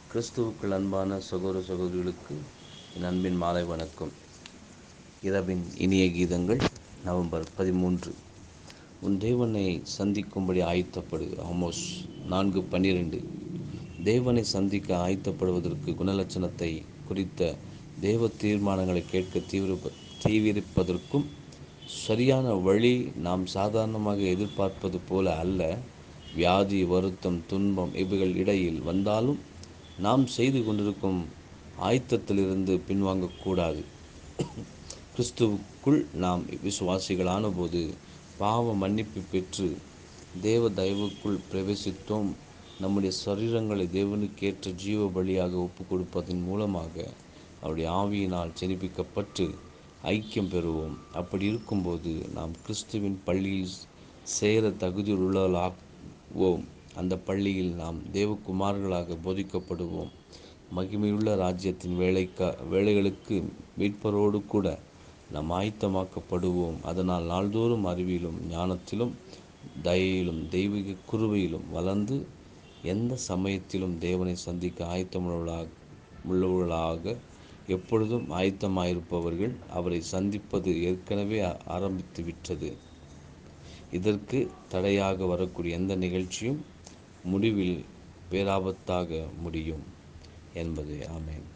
கிறிஸ்துவுக்குள் அன்பான சகோதர சகோதரிகளுக்கு என் அன்பின் மாலை வணக்கம் இரவின் இனிய கீதங்கள் நவம்பர் பதிமூன்று உன் தேவனை சந்திக்கும்படி ஆயத்தப்படு ஆமோஸ் நான்கு பன்னிரெண்டு தேவனை சந்திக்க ஆயத்தப்படுவதற்கு குணலட்சணத்தை குறித்த தேவ தீர்மானங்களை கேட்க தீவிர தீவிரிப்பதற்கும் சரியான வழி நாம் சாதாரணமாக எதிர்பார்ப்பது போல அல்ல வியாதி வருத்தம் துன்பம் இவைகள் இடையில் வந்தாலும் நாம் செய்து கொண்டிருக்கும் ஆயத்தத்திலிருந்து பின்வாங்கக்கூடாது கிறிஸ்துவுக்குள் நாம் விசுவாசிகளான போது பாவ மன்னிப்பு பெற்று தேவ தயவுக்குள் பிரவேசித்தோம் நம்முடைய சரீரங்களை தேவனுக்கேற்ற ஜீவ பலியாக ஒப்பு கொடுப்பதன் மூலமாக அவருடைய ஆவியினால் செனிப்பிக்கப்பட்டு ஐக்கியம் பெறுவோம் அப்படி இருக்கும்போது நாம் கிறிஸ்துவின் பள்ளியில் சேர தகுதியுள்ளவர்களாவோம் அந்த பள்ளியில் நாம் தேவகுமார்களாக போதிக்கப்படுவோம் மகிமையுள்ள ராஜ்யத்தின் வேலைக்கா வேலைகளுக்கு மீட்பரோடு கூட நாம் ஆயத்தமாக்கப்படுவோம் அதனால் நாள்தோறும் அறிவிலும் ஞானத்திலும் தயையிலும் தெய்வீக குருவையிலும் வளர்ந்து எந்த சமயத்திலும் தேவனை சந்திக்க ஆயத்தமுள்ளவர்களாக உள்ளவர்களாக எப்பொழுதும் ஆயத்தமாயிருப்பவர்கள் அவரை சந்திப்பது ஏற்கனவே ஆரம்பித்து விட்டது இதற்கு தடையாக வரக்கூடிய எந்த நிகழ்ச்சியும் முடிவில் பேராபத்தாக முடியும் என்பதே ஆமேன்